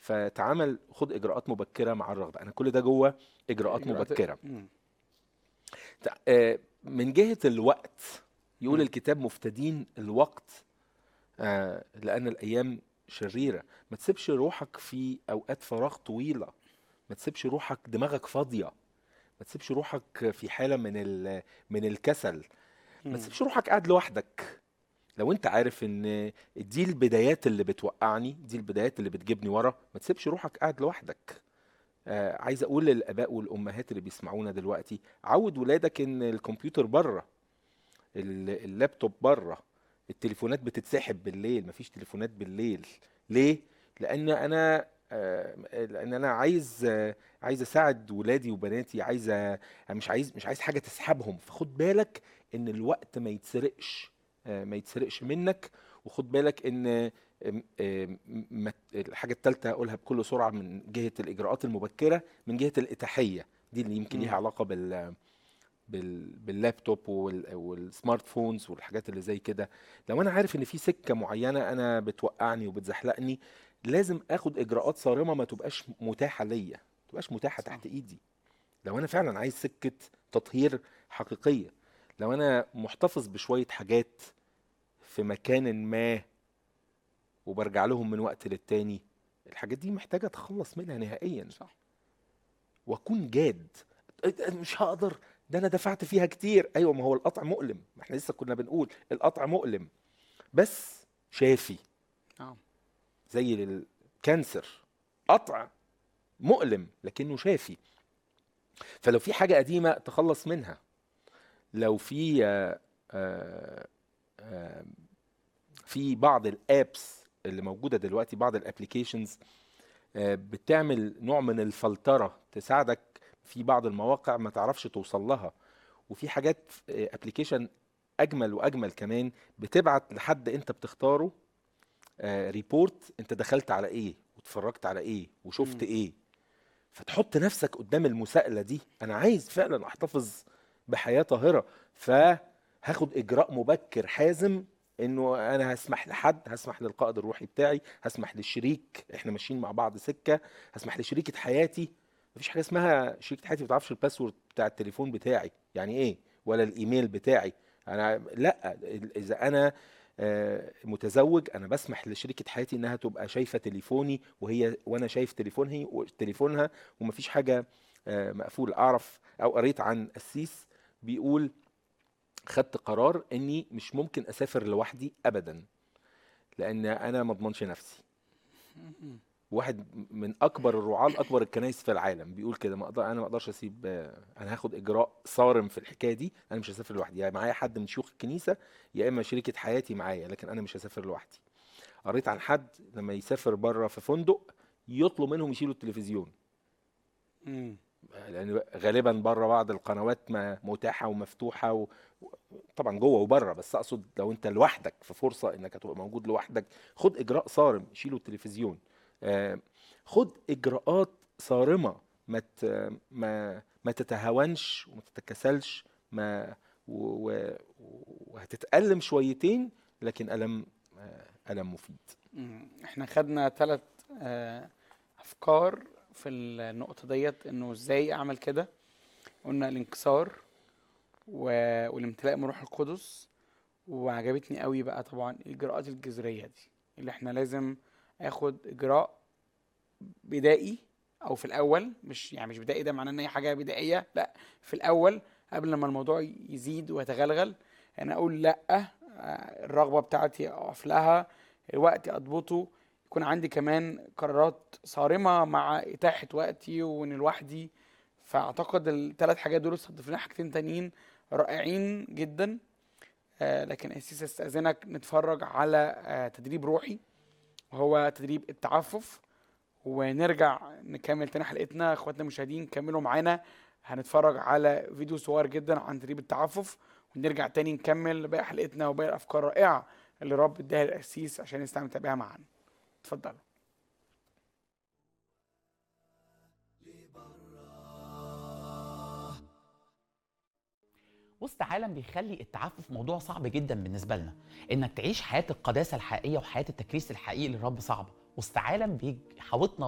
فتعامل خد اجراءات مبكره مع الرغبه انا كل ده جوه اجراءات إجراءات- مبكره مم. تع- آه، من جهة الوقت يقول مم. الكتاب مفتدين الوقت آه، لأن الأيام شريرة ما تسيبش روحك في أوقات فراغ طويلة ما تسيبش روحك دماغك فاضية ما تسيبش روحك في حالة من ال- من الكسل ما مم. تسيبش روحك قاعد لوحدك لو انت عارف ان دي البدايات اللي بتوقعني دي البدايات اللي بتجيبني ورا ما تسيبش روحك قاعد لوحدك آه عايز اقول للاباء والامهات اللي بيسمعونا دلوقتي عود ولادك ان الكمبيوتر بره ال- اللابتوب بره التليفونات بتتسحب بالليل مفيش تليفونات بالليل ليه لان انا آه، لان انا عايز آه، عايز اساعد ولادي وبناتي عايز أ- مش عايز مش عايز حاجه تسحبهم فخد بالك ان الوقت ما يتسرقش آه، ما يتسرقش منك وخد بالك ان آم، آم، ما- الحاجه الثالثه هقولها بكل سرعه من جهه الاجراءات المبكره من جهه الاتاحيه دي اللي يمكن ليها مم. علاقه بال بال باللابتوب وال- والسمارت فونز والحاجات اللي زي كده لو انا عارف ان في سكه معينه انا بتوقعني وبتزحلقني لازم اخد اجراءات صارمه ما تبقاش متاحه ليا ما تبقاش متاحه صح. تحت ايدي لو انا فعلا عايز سكه تطهير حقيقيه لو انا محتفظ بشويه حاجات في مكان ما وبرجع لهم من وقت للتاني الحاجات دي محتاجه اتخلص منها نهائيا صح واكون جاد أ- أ- مش هقدر ده انا دفعت فيها كتير ايوه ما هو القطع مؤلم ما احنا لسه كنا بنقول القطع مؤلم بس شافي نعم زي الكانسر قطع مؤلم لكنه شافي فلو في حاجة قديمة تخلص منها لو في آه، آه، آه، في بعض الابس اللي موجودة دلوقتي بعض الابليكيشنز بتعمل نوع من الفلترة تساعدك في بعض المواقع ما تعرفش توصل لها وفي حاجات ابلكيشن اجمل واجمل كمان بتبعت لحد انت بتختاره ريبورت انت دخلت على ايه واتفرجت على ايه وشفت مم. ايه فتحط نفسك قدام المساءلة دي انا عايز فعلا احتفظ بحياة طاهرة فهاخد اجراء مبكر حازم انه انا هسمح لحد هسمح للقائد الروحي بتاعي هسمح للشريك احنا ماشيين مع بعض سكة هسمح لشريكة حياتي مفيش حاجة اسمها شريكة حياتي ما تعرفش الباسورد بتاع التليفون بتاعي يعني ايه ولا الايميل بتاعي انا لا اذا انا آه، متزوج انا بسمح لشريكة حياتي انها تبقى شايفة تليفوني وهي وانا شايف تليفونها تليفونها ومفيش حاجة آه، مقفولة اعرف او قريت عن قسيس بيقول خدت قرار اني مش ممكن اسافر لوحدي ابدا لان انا ما اضمنش نفسي واحد من اكبر الرعاة اكبر الكنائس في العالم بيقول كده ما اقدر انا ما اقدرش اسيب آه، انا هاخد اجراء صارم في الحكايه دي انا مش هسافر لوحدي يعني معايا حد من شيوخ الكنيسه يا اما شريكه حياتي معايا لكن انا مش هسافر لوحدي قريت عن حد لما يسافر بره في فندق يطلب منهم يشيلوا التلفزيون مم. لان غالبا بره بعض القنوات ما متاحه ومفتوحه و... و- طبعا جوه وبره بس اقصد لو انت لوحدك في فرصه انك هتبقى موجود لوحدك خد اجراء صارم شيلوا التلفزيون آه، خد اجراءات صارمه ما ت... ما ما تتهاونش وما تتكسلش ما و... و... وهتتألم شويتين لكن ألم آه، ألم مفيد مم. احنا خدنا ثلاث افكار في النقطه ديت انه ازاي اعمل كده قلنا الانكسار و... والامتلاء من روح القدس وعجبتني قوي بقى طبعا الاجراءات الجذريه دي اللي احنا لازم اخد اجراء بدائي او في الاول مش يعني مش بدائي ده معناه ان هي حاجه بدائيه لا في الاول قبل ما الموضوع يزيد ويتغلغل انا اقول لا آه، الرغبه بتاعتي اقف لها الوقت اضبطه يكون عندي كمان قرارات صارمه مع اتاحه وقتي وان لوحدي فاعتقد الثلاث حاجات دول استضيف لنا حاجتين تانيين رائعين جدا آه لكن اسيس استاذنك نتفرج على آه تدريب روحي وهو تدريب التعفف ونرجع نكمل تاني حلقتنا اخواتنا المشاهدين كملوا معانا هنتفرج على فيديو صغير جدا عن تدريب التعفف ونرجع تاني نكمل باقي حلقتنا وباقي الافكار الرائعه اللي رب اداها للقسيس عشان نستمتع بيها معانا اتفضل وسط عالم بيخلي التعفف موضوع صعب جدا بالنسبه لنا انك تعيش حياه القداسه الحقيقيه وحياه التكريس الحقيقي للرب صعبه وسط عالم بيحاوطنا